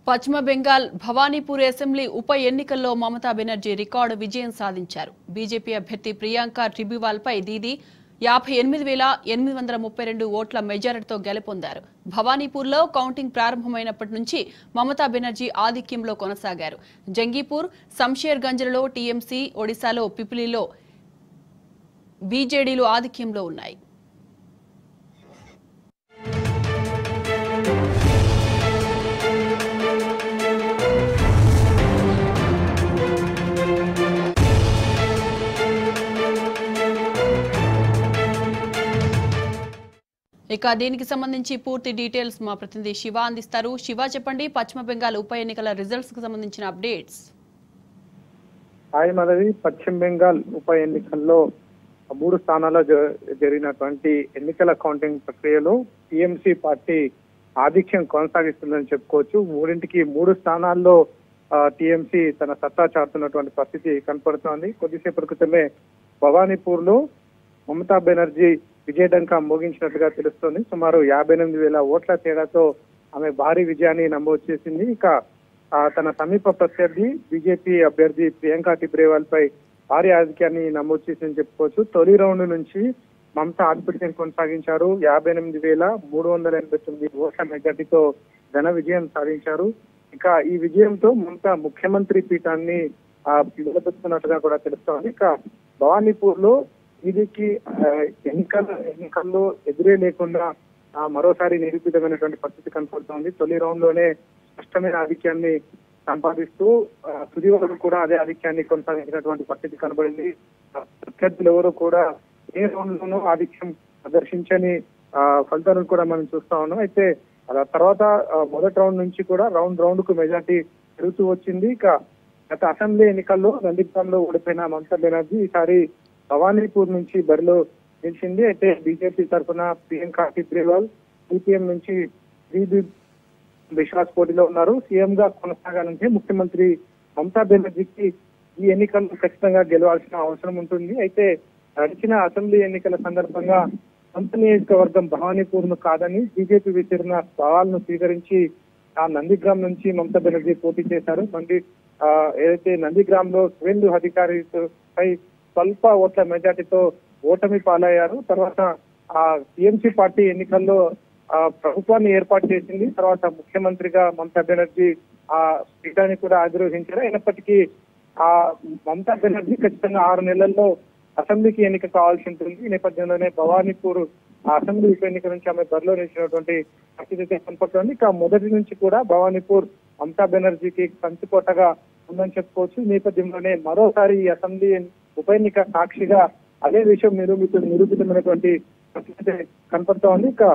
పశ్చిమ బెంగాల్ భవానీపూర్ అసెంబ్లీ ఉప ఎన్నికల్లో మమతా బెనర్జీ రికార్డు విజయం సాధించారు బీజేపీ అభ్యర్థి ప్రియాంక ట్రిబ్యువాల్పై దీది యాభై ఎనిమిది వేల ఎనిమిది వందల ముప్పై రెండు ఓట్ల మెజారిటీతో గెలుపొందారు భవానీపూర్లో కౌంటింగ్ ప్రారంభమైనప్పటి నుంచి మమతా బెనర్జీ ఆధిక్యంలో కొనసాగారు జంగీపూర్ శంషేర్గంజ్లలో టీఎంసీ ఒడిశాలో పిపిలిలో బీజేడీలు ఆధిక్యంలో ఉన్నాయి ఇక దీనికి సంబంధించి పూర్తి డీటెయిల్స్ మా ప్రతినిధి శివ అందిస్తారు శివ చెప్పండి పశ్చిమ బెంగాల్ ఉప ఎన్నికల రిజల్ట్స్ కి సంబంధించిన అప్డేట్స్ హాయ్ మనది పశ్చిమ బెంగాల్ ఉప ఎన్నికల్లో మూడు స్థానాల్లో జ- జరిగినటువంటి ఎన్నికల కౌంటింగ్ ప్రక్రియలో టీఎంసీ పార్టీ ఆధిక్యం కొనసాగిస్తుందని చెప్పుకోవచ్చు మూడింటికి మూడు స్థానాల్లో టీఎంసీ తన సత్తా చాటుతున్నటువంటి పరిస్థితి కనపడుతోంది కొద్దిసేపటి క్రితమే భవానీపూర్ లో మమతా బెనర్జీ విజయడంకా మోగించినట్లుగా తెలుస్తోంది సుమారు యాభై ఎనిమిది వేల ఓట్ల తేడాతో ఆమె భారీ విజయాన్ని నమోదు చేసింది ఇక ఆ, తన సమీప ప్రత్యర్థి బీజేపీ అభ్యర్థి ప్రియాంక టిబ్రేవాల్ పై భారీ ఆధిక్యాన్ని నమోదు చేసిందని చెప్పుకోవచ్చు తొలి రౌండ్ నుంచి మమతా ఆధిపత్యం కొనసాగించారు యాభై ఎనిమిది వేల మూడు వందల ఎనభై తొమ్మిది ఓట్ల మెజార్టీతో ఘన విజయం సాధించారు ఇక ఈ విజయంతో మమతా ముఖ్యమంత్రి పీఠాన్ని ఆ, నిలబెట్టుకున్నట్టుగా కూడా తెలుస్తోంది ఇక భవానీపూర్ లో వీరికి ఆ, ఎన్నికల ఎన్నికల్లో ఎదురే లేకుండా ఆ, మరోసారి నిరూపితమైనటువంటి పరిస్థితి కనపడుతోంది తొలి రౌండ్ లోనే స్పష్టమైన ఆధిక్యాన్ని సంపాదిస్తూ ఆ, తుది వరకు కూడా అదే ఆధిక్యాన్ని కొనసాగించినటువంటి పరిస్థితి కనబడింది ఆ, ప్రత్యర్థులు ఎవరు కూడా ఏ రౌండ్ లోనూ ఆధిక్యం ప్రదర్శించని ఆ, ఫలితాలను కూడా మనం చూస్తా ఉన్నాం అయితే ఆ తర్వాత ఆ, మొదటి రౌండ్ నుంచి కూడా రౌండ్ రౌండ్ కు మెజార్టీ పెరుగుతూ వచ్చింది ఇక గత అసెంబ్లీ ఎన్నికల్లో నందిగ్రామ్లో ఓడిపోయిన మమతా బెనర్జీ ఈసారి భవానీపూర్ నుంచి బరిలో నిలిచింది అయితే బీజేపీ తరఫున ప్రియాంక టిబ్రేవాల్ సిపిఎం నుంచి శ్రీదీప్ విశ్వాస్ పోటీలో ఉన్నారు సీఎం గా కొనసాగాలంటే ముఖ్యమంత్రి మమతా బెనర్జీకి ఈ ఎన్నికల్లో ఖచ్చితంగా గెలవాల్సిన అవసరం ఉంటుంది అయితే గడిచిన అసెంబ్లీ ఎన్నికల సందర్భంగా సొంత నియోజకవర్గం భవానీపూర్ ను కాదని బీజేపీ విసిరిన సవాల్ను స్వీకరించి ఆ నందిగ్రామ్ నుంచి మమతా బెనర్జీ పోటీ చేశారు మంది ఆ, ఏదైతే నందిగ్రామ్ లో సువేందు అధికారి పై స్వల్ప ఓట్ల మెజార్టీతో ఓటమి పాలయ్యారు తర్వాత ఆ టీఎంసీ పార్టీ ఎన్నికల్లో ఆ ప్రభుత్వాన్ని ఏర్పాటు చేసింది తర్వాత ముఖ్యమంత్రిగా మమతా బెనర్జీ ఆ పీఠాన్ని కూడా ఆగ్రహించారు అయినప్పటికీ ఆ మమతా బెనర్జీ ఖచ్చితంగా ఆరు నెలల్లో అసెంబ్లీకి ఎన్నిక కావాల్సి ఉంటుంది ఈ నేపథ్యంలోనే భవానీపూర్ ఆ అసెంబ్లీ ఉప ఎన్నిక నుంచి ఆమె బరిలో నిలిచినటువంటి పరిస్థితి అయితే కనపడుతోంది ఇక మొదటి నుంచి కూడా భవానీపూర్ మమతా బెనర్జీకి కంచుకోటగా ఉందని చెప్పుకోవచ్చు ఈ నేపథ్యంలోనే మరోసారి ఈ అసెంబ్లీ ఉప ఎన్నిక సాక్షిగా అదే విషయం నిరూపిత నిరూపితమైనటువంటి పరిస్థితి అయితే కనపడుతోంది ఉంది ఇక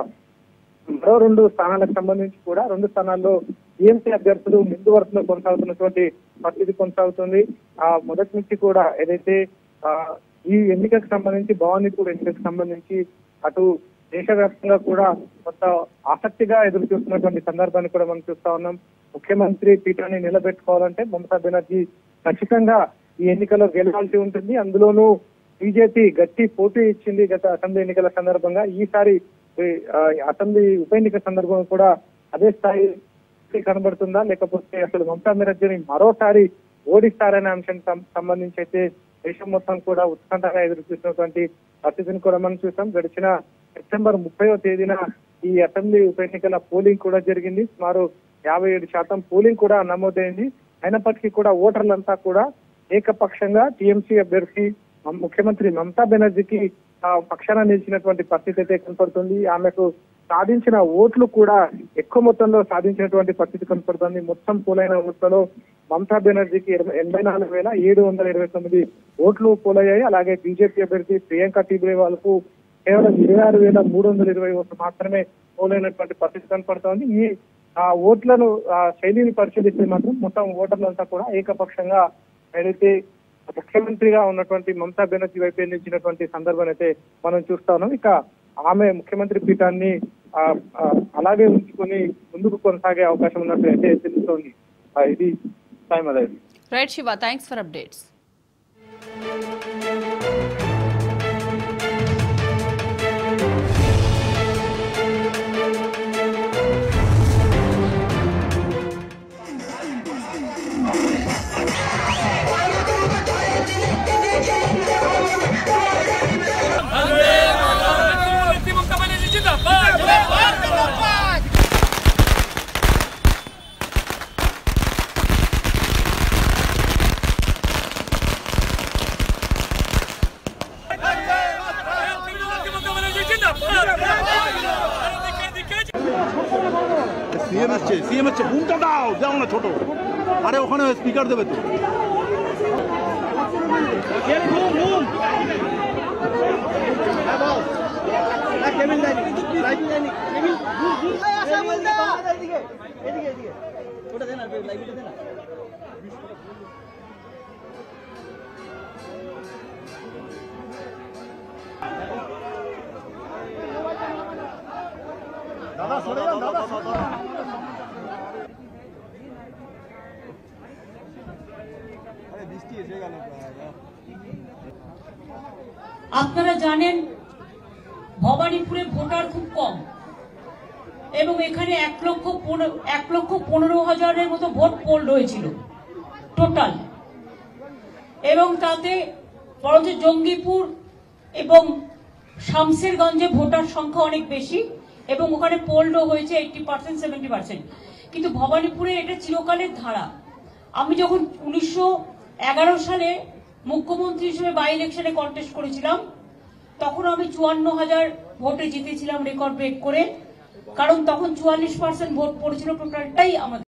మరో రెండు స్థానాలకు సంబంధించి కూడా రెండు స్థానాల్లో టీఎంసీ అభ్యర్థులు ముందు వరుసలో కొనసాగుతున్నటువంటి పరిస్థితి కొనసాగుతుంది ఆ మొదటి నుంచి కూడా ఏదైతే ఆ ఈ ఎన్నికకు సంబంధించి భవానీపూర్ ఎన్నికకు సంబంధించి అటు దేశవ్యాప్తంగా కూడా కొంత ఆసక్తిగా ఎదురు చూస్తున్నటువంటి సందర్భాన్ని కూడా మనం చూస్తా ఉన్నాం ముఖ్యమంత్రి పీఠాన్ని నిలబెట్టుకోవాలంటే మమతా బెనర్జీ ఖచ్చితంగా ఈ ఎన్నికల్లో గెలవాల్సి ఉంటుంది అందులోనూ బీజేపీ గట్టి పోటీ ఇచ్చింది గత అసెంబ్లీ ఎన్నికల సందర్భంగా ఈసారి ఈ, ఆ, అసెంబ్లీ ఉప ఎన్నిక సందర్భంగా కూడా అదే స్థాయి కనబడుతుందా లేకపోతే అసలు మమతా బెనర్జీని మరోసారి ఓడిస్తారనే అంశం సం- సంబంధించి అయితే దేశం మొత్తం కూడా ఉత్కంఠగా ఎదురు చూసినటువంటి పరిస్థితిని కూడా మనం చూసాం గడిచిన సెప్టెంబర్ ముప్పైవ తేదీన ఈ అసెంబ్లీ ఉప ఎన్నికల పోలింగ్ కూడా జరిగింది సుమారు యాభై ఏడు శాతం పోలింగ్ కూడా నమోదైంది అయినప్పటికీ కూడా ఓటర్లంతా కూడా ఏకపక్షంగా టీఎంసీ అభ్యర్థి మ- ముఖ్యమంత్రి మమతా బెనర్జీకి ఆ, పక్షాన నిలిచినటువంటి పరిస్థితి అయితే కనపడుతుంది ఆమెకు సాధించిన ఓట్లు కూడా ఎక్కువ మొత్తంలో సాధించినటువంటి పరిస్థితి కనపడుతుంది మొత్తం పోలైన ఓట్లలో మమతా బెనర్జీకి ఇరవై- ఎనభై నాలుగు వేల ఏడు వందల ఇరవై తొమ్మిది ఓట్లు పోలయ్యాయి అలాగే బీజేపీ అభ్యర్థి ప్రియాంక టిబ్రేవాల్కు కేవలం ఇరవై ఆరు వేల మూడు వందల ఇరవై ఓట్లు మాత్రమే పోలైనటువంటి పరిస్థితి కనపడుతోంది ఈ ఆ ఓట్లను ఆ శైలిని పరిశీలిస్తే మాత్రం మొత్తం ఓటర్లంతా కూడా ఏకపక్షంగా ఏదైతే ముఖ్యమంత్రిగా ఉన్నటువంటి మమతా బెనర్జీ వైపు నిలిచినటువంటి సందర్భాన్ని అయితే మనం చూస్తా ఉన్నాం ఇక ఆమె ముఖ్యమంత్రి పీఠాన్ని ఆ, ఆ, అలాగే ఉంచుకొని ముందుకు కొనసాగే అవకాశం ఉన్నట్టు అయితే తెలుస్తోంది ఆ, ఇది టైం అదే right Shiva thanks for updates CM এসছে সিএম এসছে বুমটা দাও দাও না ছোট আরে ওখানে স্পিকার দেবে তো দাদা সরে যান দাদা আরে বৃষ্টি এসে গেল আপনারা জানেন ভবানীপুরে ভোটার খুব কম এবং এখানে এক লক্ষ পনেরো এক লক্ষ পনেরো হাজারের মতো ভোট পোল রয়েছিল টোটাল এবং তাতে বরঞ্চ জঙ্গিপুর এবং শামসেরগঞ্জে ভোটার সংখ্যা অনেক বেশি এবং ওখানে পোলডও হয়েছে এইটটি পার্সেন্ট সেভেন্টি পার্সেন্ট কিন্তু ভবানীপুরে এটা চিরকালের ধারা আমি যখন উনিশশো এগারো সালে মুখ্যমন্ত্রী হিসেবে বাই ইলেকশনে কন্টেস্ট করেছিলাম তখন আমি চুয়ান্ন হাজার ভোটে জিতেছিলাম রেকর্ড ব্রেক করে কারণ তখন চুয়াল্লিশ পার্সেন্ট ভোট পড়েছিল টোটালটাই আমাদের